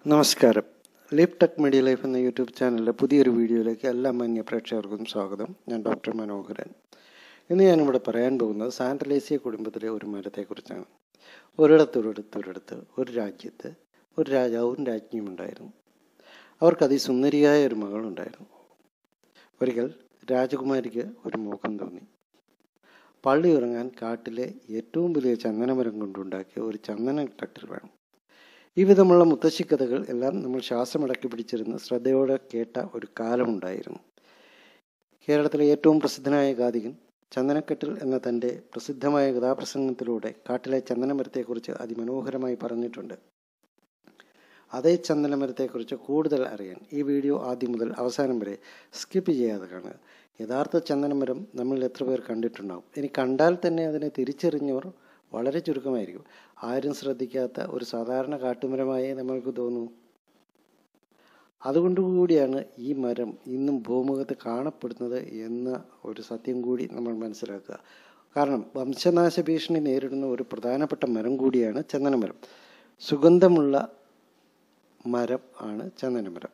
നമസ്കാരം lip tech media life എന്ന YouTube ചാനലിലെ പുതിയൊരു വീഡിയോയിലേക്ക് എല്ലാ മാന്യ പ്രേക്ഷകർക്കും സ്വാഗതം ഞാൻ ഡോക്ടർ മനോഹരൻ ഇന്ന് ഞാനിവിടെ പറയാൻ പോകുന്നത് സാൻഡലേസിയ കുടുംബത്തിലെ ഒരു മരത്തെക്കുറിച്ചാണ് ഒരിടത്തൊരിടത്തൊരിടത്ത് ഒരു രാജ്യത്ത് ഒരു രാജാവും രാജ്ഞിയും ഉണ്ടായിരുന്നു അവർക്ക് അതിസുന്ദരിയായ ഒരു മകളുണ്ടായിരുന്നു ഒരിക്കൽ രാജകുമാരിക്ക് ഒരു മോഹം തോന്നി പള്ളി ഉറങ്ങാൻ കാട്ടിലെ ഏറ്റവും വലിയ ചന്ദനമരം കൊണ്ടുണ്ടാക്കിയ ഒരു ചന്ദന തട്ടിൽ വേണം ഈ വിധമുള്ള മുത്തശ്ശിക്കഥകൾ എല്ലാം നമ്മൾ ശ്വാസമടക്കി പിടിച്ചിരുന്ന് ശ്രദ്ധയോടെ കേട്ട ഒരു കാലമുണ്ടായിരുന്നു കേരളത്തിലെ ഏറ്റവും പ്രസിദ്ധനായ ഗാതികൻ ചന്ദനക്കെട്ടിൽ എന്ന തൻ്റെ പ്രസിദ്ധമായ കഥാപ്രസംഗത്തിലൂടെ കാട്ടിലെ ചന്ദനമരത്തെക്കുറിച്ച് അതിമനോഹരമായി പറഞ്ഞിട്ടുണ്ട് അതേ ചന്ദനമരത്തെക്കുറിച്ച് കൂടുതൽ അറിയാൻ ഈ വീഡിയോ ആദ്യം മുതൽ അവസാനം വരെ സ്കിപ്പ് ചെയ്യാതെ കാണുക യഥാർത്ഥ ചന്ദനമരം നമ്മൾ എത്ര പേർ കണ്ടിട്ടുണ്ടാവും ഇനി കണ്ടാൽ തന്നെ അതിനെ തിരിച്ചറിഞ്ഞവർ വളരെ ചുരുക്കമായിരിക്കും ആരും ശ്രദ്ധിക്കാത്ത ഒരു സാധാരണ കാട്ടുമരമായി നമ്മൾക്ക് തോന്നൂ അതുകൊണ്ടുകൂടിയാണ് ഈ മരം ഇന്നും ഭൂമുഖത്ത് കാണപ്പെടുന്നത് എന്ന ഒരു സത്യം കൂടി നമ്മൾ മനസ്സിലാക്കുക കാരണം വംശനാശ ഭീഷണി നേരിടുന്ന ഒരു പ്രധാനപ്പെട്ട മരം കൂടിയാണ് ചന്ദനമരം സുഗന്ധമുള്ള മരം ആണ് ചന്ദനമരം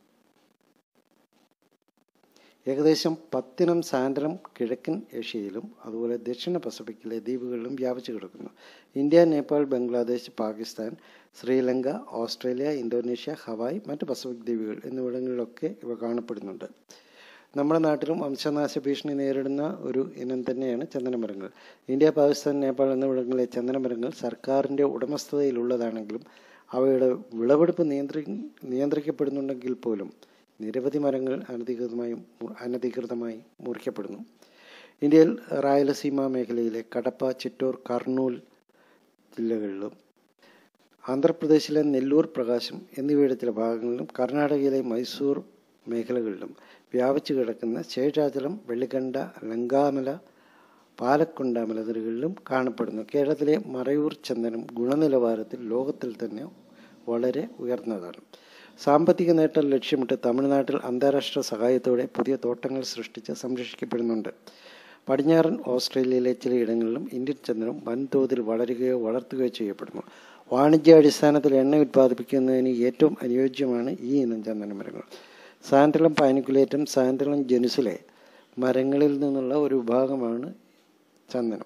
ഏകദേശം പത്തിനം സാൻഡലം കിഴക്കൻ ഏഷ്യയിലും അതുപോലെ ദക്ഷിണ പസഫിക്കിലെ ദ്വീപുകളിലും വ്യാപിച്ചു കിടക്കുന്നു India Nepal Bangladesh Pakistan Sri Lanka Australia Indonesia Hawaii മറ്റ് പസഫിക് ദ്വീപുകൾ എന്നിവിടങ്ങളിലൊക്കെ ഇവ കാണപ്പെടുന്നുണ്ട് നമ്മുടെ നാട്ടിലും വംശനാശ ഭീഷണി നേരിടുന്ന ഒരു ഇനം തന്നെയാണ് ചന്ദനമരങ്ങൾ ഇന്ത്യ പാകിസ്ഥാൻ നേപ്പാൾ എന്നിവിടങ്ങളിലെ ചന്ദനമരങ്ങൾ സർക്കാരിൻ്റെ ഉടമസ്ഥതയിലുള്ളതാണെങ്കിലും അവയുടെ വിളവെടുപ്പ് നിയന്ത്രി നിയന്ത്രിക്കപ്പെടുന്നുണ്ടെങ്കിൽ പോലും നിരവധി മരങ്ങൾ അനധികൃതമായി അനധികൃതമായി മുറിക്കപ്പെടുന്നു ഇന്ത്യയിൽ റായലസീമ മേഖലയിലെ കടപ്പ ചിറ്റൂർ കർണൂൽ ജില്ലകളിലും ആന്ധ്രാപ്രദേശിലെ നെല്ലൂർ പ്രകാശം എന്നിവയുടെ ചില ഭാഗങ്ങളിലും കർണാടകയിലെ മൈസൂർ മേഖലകളിലും വ്യാപിച്ചു കിടക്കുന്ന ശേഷാചലം വെള്ളിക്കണ്ട ലങ്കാമല പാലക്കൊണ്ട മലനിരകളിലും കാണപ്പെടുന്നു കേരളത്തിലെ മറയൂർ ചന്ദനം ഗുണനിലവാരത്തിൽ ലോകത്തിൽ തന്നെ വളരെ ഉയർന്നതാണ് സാമ്പത്തിക നേട്ടം ലക്ഷ്യമിട്ട് തമിഴ്നാട്ടിൽ അന്താരാഷ്ട്ര സഹായത്തോടെ പുതിയ തോട്ടങ്ങൾ സൃഷ്ടിച്ച് സംരക്ഷിക്കപ്പെടുന്നുണ്ട് പടിഞ്ഞാറൻ ഓസ്ട്രേലിയയിലെ ചിലയിടങ്ങളിലും ഇന്ത്യൻ ചന്ദനം വൻതോതിൽ വളരുകയോ വളർത്തുകയോ ചെയ്യപ്പെടുന്നു വാണിജ്യാടിസ്ഥാനത്തിൽ എണ്ണ ഉത്പാദിപ്പിക്കുന്നതിന് ഏറ്റവും അനുയോജ്യമാണ് ഈ ഇനം ചന്ദന മരങ്ങൾ സാൻഡലം പാനിക്കുലേറ്റം സാൻഡലം ജനുസിലെ മരങ്ങളിൽ നിന്നുള്ള ഒരു വിഭാഗമാണ് ചന്ദനം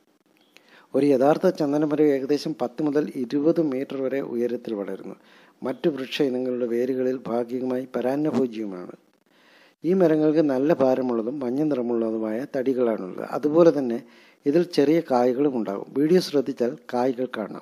ഒരു യഥാർത്ഥ ചന്ദനമരം ഏകദേശം പത്ത് മുതൽ ഇരുപത് മീറ്റർ വരെ ഉയരത്തിൽ വളരുന്നു മറ്റു വൃക്ഷ ഇനങ്ങളുടെ വേരുകളിൽ ഭാഗികമായി പരാന്നഭോജ്യവുമാണ് ഈ മരങ്ങൾക്ക് നല്ല ഭാരമുള്ളതും മഞ്ഞ നിറമുള്ളതുമായ തടികളാണുള്ളത് അതുപോലെ തന്നെ ഇതിൽ ചെറിയ കായ്കളും ഉണ്ടാകും വീഡിയോ ശ്രദ്ധിച്ചാൽ കായ്കൾ കാണാം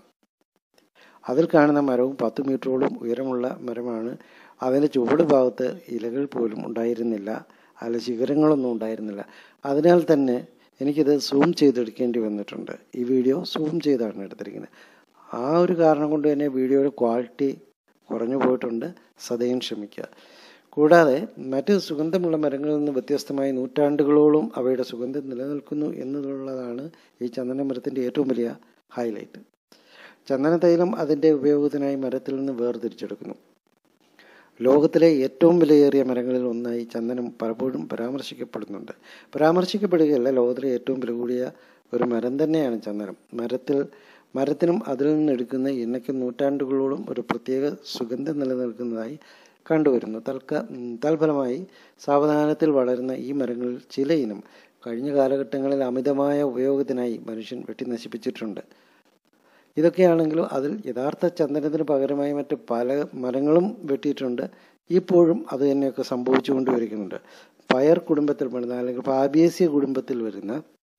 അതിൽ കാണുന്ന മരവും പത്ത് മീറ്ററോളം ഉയരമുള്ള മരമാണ് അതിൻ്റെ ചുവട് ഭാഗത്ത് ഇലകൾ പോലും ഉണ്ടായിരുന്നില്ല അല്ല ശിഖരങ്ങളൊന്നും ഉണ്ടായിരുന്നില്ല അതിനാൽ തന്നെ എനിക്കിത് സൂം ചെയ്തെടുക്കേണ്ടി വന്നിട്ടുണ്ട് ഈ വീഡിയോ സൂം ചെയ്താണ് എടുത്തിരിക്കുന്നത് ആ ഒരു കാരണം കൊണ്ട് തന്നെ വീഡിയോയുടെ ക്വാളിറ്റി കുറഞ്ഞു പോയിട്ടുണ്ട് സദയം ക്ഷമിക്കുക കൂടാതെ മറ്റ് സുഗന്ധമുള്ള മരങ്ങളിൽ നിന്ന് വ്യത്യസ്തമായി നൂറ്റാണ്ടുകളോളം അവയുടെ സുഗന്ധം നിലനിൽക്കുന്നു എന്നുള്ളതാണ് ഈ ചന്ദനമരത്തിൻ്റെ ഏറ്റവും വലിയ ഹൈലൈറ്റ് ചന്ദന തൈലം അതിൻ്റെ ഉപയോഗത്തിനായി മരത്തിൽ നിന്ന് വേർതിരിച്ചെടുക്കുന്നു ലോകത്തിലെ ഏറ്റവും വിലയേറിയ മരങ്ങളിൽ ഒന്നായി ചന്ദനം പലപ്പോഴും പരാമർശിക്കപ്പെടുന്നുണ്ട് പരാമർശിക്കപ്പെടുകയല്ല ലോകത്തിലെ ഏറ്റവും വില കൂടിയ ഒരു മരം തന്നെയാണ് ചന്ദനം മരത്തിൽ മരത്തിനും അതിൽ നിന്നെടുക്കുന്ന എണ്ണയ്ക്കും നൂറ്റാണ്ടുകളോളം ഒരു പ്രത്യേക സുഗന്ധം നിലനിൽക്കുന്നതായി കണ്ടുവരുന്നു തൽക്ക തൽഫലമായി സാവധാനത്തിൽ വളരുന്ന ഈ മരങ്ങളിൽ ചില ഇനം കഴിഞ്ഞ കാലഘട്ടങ്ങളിൽ അമിതമായ ഉപയോഗത്തിനായി മനുഷ്യൻ വെട്ടി നശിപ്പിച്ചിട്ടുണ്ട് ഇതൊക്കെയാണെങ്കിലും അതിൽ യഥാർത്ഥ ചന്ദനത്തിന് പകരമായി മറ്റ് പല മരങ്ങളും വെട്ടിയിട്ടുണ്ട് ഇപ്പോഴും അത് തന്നെയൊക്കെ സംഭവിച്ചുകൊണ്ടിരിക്കുന്നുണ്ട് പയർ കുടുംബത്തിൽപ്പെടുന്ന അല്ലെങ്കിൽ ഫാബിയേസിയ കുടുംബത്തിൽ വരുന്ന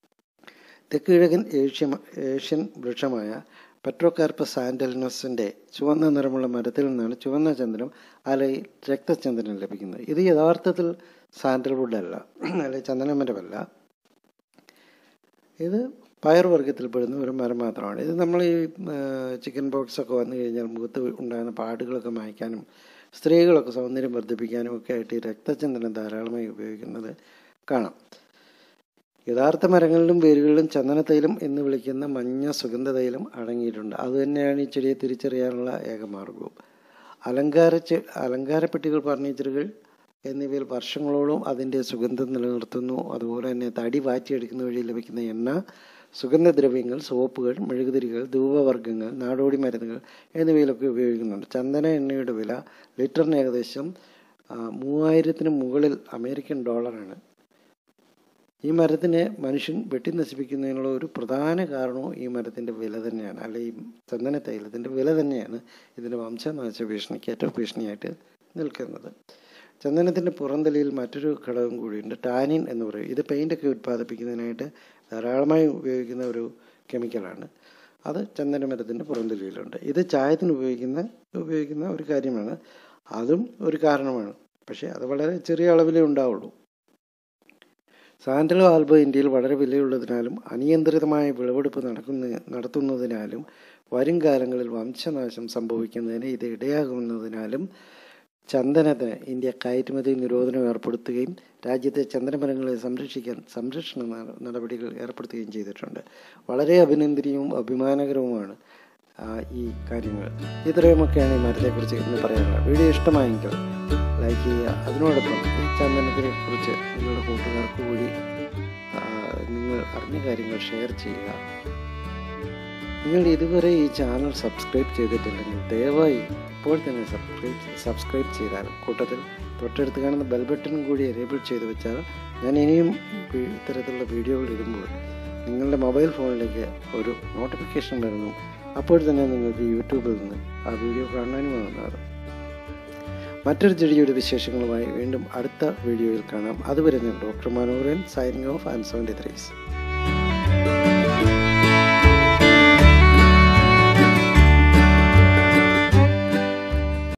തെക്ക് കിഴക്കൻ ഏഷ്യ ഏഷ്യൻ വൃക്ഷമായ പെട്രോകാർപ്പസ് സാൻഡലിനസിൻ്റെ ചുവന്ന നിറമുള്ള മരത്തിൽ നിന്നാണ് ചുവന്ന ചന്ദനം അല്ലെങ്കിൽ രക്തചന്ദനം ലഭിക്കുന്നത് ഇത് യഥാർത്ഥത്തിൽ സാൻഡൽവുഡ് അല്ല അല്ലെങ്കിൽ ചന്ദനമരമല്ല ഇത് പയർവർഗത്തിൽപ്പെടുന്ന ഒരു മരം മാത്രമാണ് ഇത് നമ്മൾ ഈ ചിക്കൻ ബോക്സ് ഒക്കെ വന്നു കഴിഞ്ഞാൽ മുഖത്ത് ഉണ്ടാകുന്ന പാടുകളൊക്കെ മായ്ക്കാനും സ്ത്രീകളൊക്കെ സൗന്ദര്യം വർദ്ധിപ്പിക്കാനും ഒക്കെ ആയിട്ട് ഈ രക്തചന്ദനം ധാരാളമായി ഉപയോഗിക്കുന്നത് കാണാം യഥാർത്ഥ മരങ്ങളിലും വേരുകളിലും ചന്ദനത്തൈലം എന്ന് വിളിക്കുന്ന മഞ്ഞ സുഗന്ധതൈലം അടങ്ങിയിട്ടുണ്ട് അതുതന്നെയാണ് ഈ ചെടിയെ തിരിച്ചറിയാനുള്ള ഏക മാർഗവും അലങ്കാര അലങ്കാരപ്പെട്ടികൾ ഫർണിച്ചറുകൾ എന്നിവയിൽ വർഷങ്ങളോളം അതിൻ്റെ സുഗന്ധം നിലനിർത്തുന്നു അതുപോലെ തന്നെ തടി വാറ്റിയെടുക്കുന്ന വഴി ലഭിക്കുന്ന എണ്ണ സുഗന്ധദ്രവ്യങ്ങൾ സോപ്പുകൾ മെഴുകുതിരികൾ ധൂപവർഗ്ഗങ്ങൾ നാടോടി മരുന്നുകൾ എന്നിവയിലൊക്കെ ഉപയോഗിക്കുന്നുണ്ട് ചന്ദന എണ്ണയുടെ വില ലിറ്ററിന് ഏകദേശം ആ, മൂവായിരത്തിന് മുകളിൽ അമേരിക്കൻ ഡോളറാണ് ഈ മരത്തിനെ മനുഷ്യൻ വെട്ടി നശിപ്പിക്കുന്നതിനുള്ള ഒരു പ്രധാന കാരണവും ഈ മരത്തിൻ്റെ വില തന്നെയാണ് അല്ലെ ഈ ചന്ദന തൈലത്തിൻ്റെ വില തന്നെയാണ് ഇതിൻ്റെ വംശനാശ ഭീഷണിക്ക് ഏറ്റവും ഭീഷണിയായിട്ട് നിൽക്കുന്നത് ചന്ദനത്തിൻ്റെ പുറന്തലയിൽ മറ്റൊരു ഘടകം കൂടിയുണ്ട് ടാനിൻ എന്ന് പറയും ഇത് പെയിൻ്റൊക്കെ ഉത്പാദിപ്പിക്കുന്നതിനായിട്ട് ധാരാളമായി ഉപയോഗിക്കുന്ന ഒരു കെമിക്കലാണ് അത് ചന്ദന മരത്തിൻ്റെ പുറന്തലയിലുണ്ട് ഇത് ചായത്തിന് ഉപയോഗിക്കുന്ന ഉപയോഗിക്കുന്ന ഒരു കാര്യമാണ് അതും ഒരു കാരണമാണ് പക്ഷേ അത് വളരെ ചെറിയ അളവിലേ ഉണ്ടാവുള്ളൂ സാൻഡലോ ആൽബോ ഇന്ത്യയിൽ വളരെ വിലയുള്ളതിനാലും അനിയന്ത്രിതമായ വിളവെടുപ്പ് നടക്കുന്ന നടത്തുന്നതിനാലും വരും കാലങ്ങളിൽ വംശനാശം സംഭവിക്കുന്നതിന് ഇത് ഇടയാകുന്നതിനാലും ചന്ദനത്തിന് ഇന്ത്യ കയറ്റുമതി നിരോധനം ഏർപ്പെടുത്തുകയും രാജ്യത്തെ ചന്ദനമരങ്ങളെ സംരക്ഷിക്കാൻ സംരക്ഷണ ന- നടപടികൾ ഏർപ്പെടുത്തുകയും ചെയ്തിട്ടുണ്ട് വളരെ അഭിനന്ദനീയവും അഭിമാനകരവുമാണ് ആ, ഈ കാര്യങ്ങൾ ഇത്രയുമൊക്കെയാണ് ഈ മരത്തെക്കുറിച്ച് ഇന്ന് പറയാനുള്ളത് വീഡിയോ ഇഷ്ടമായെങ്കിൽ ലൈക്ക് ചെയ്യുക അതിനോടൊപ്പം ഈ ചന്ദനത്തിനെ കുറിച്ച് നിങ്ങളുടെ കൂട്ടുകാർക്ക് കൂടി ആ, നിങ്ങൾ അറിഞ്ഞ കാര്യങ്ങൾ ഷെയർ ചെയ്യുക നിങ്ങൾ ഇതുവരെ ഈ ചാനൽ സബ്സ്ക്രൈബ് ചെയ്തിട്ടില്ലെങ്കിൽ ദയവായി ഇപ്പോൾ തന്നെ സബ്സ്ക്രൈബ് സബ്സ്ക്രൈബ് ചെയ്താൽ കൂട്ടത്തിൽ തൊട്ടടുത്ത് കാണുന്ന ബെൽ ബട്ടണും കൂടി എനേബിൾ ചെയ്ത് വെച്ചാൽ ഞാൻ ഇനിയും വി- ഇത്തരത്തിലുള്ള വീഡിയോകൾ ഇടുമ്പോൾ നിങ്ങളുടെ മൊബൈൽ ഫോണിലേക്ക് ഒരു നോട്ടിഫിക്കേഷൻ വരുന്നു അപ്പോൾ തന്നെ നിങ്ങൾക്ക് യൂട്യൂബിൽ നിന്ന് ആ വീഡിയോ കാണാനുമാകുന്നതാണ് മറ്റൊരു ചെടിയുടെ വിശേഷങ്ങളുമായി വീണ്ടും അടുത്ത വീഡിയോയിൽ കാണാം അതുവരെ ഞാൻ doctor Manoharan signing off and seventy threes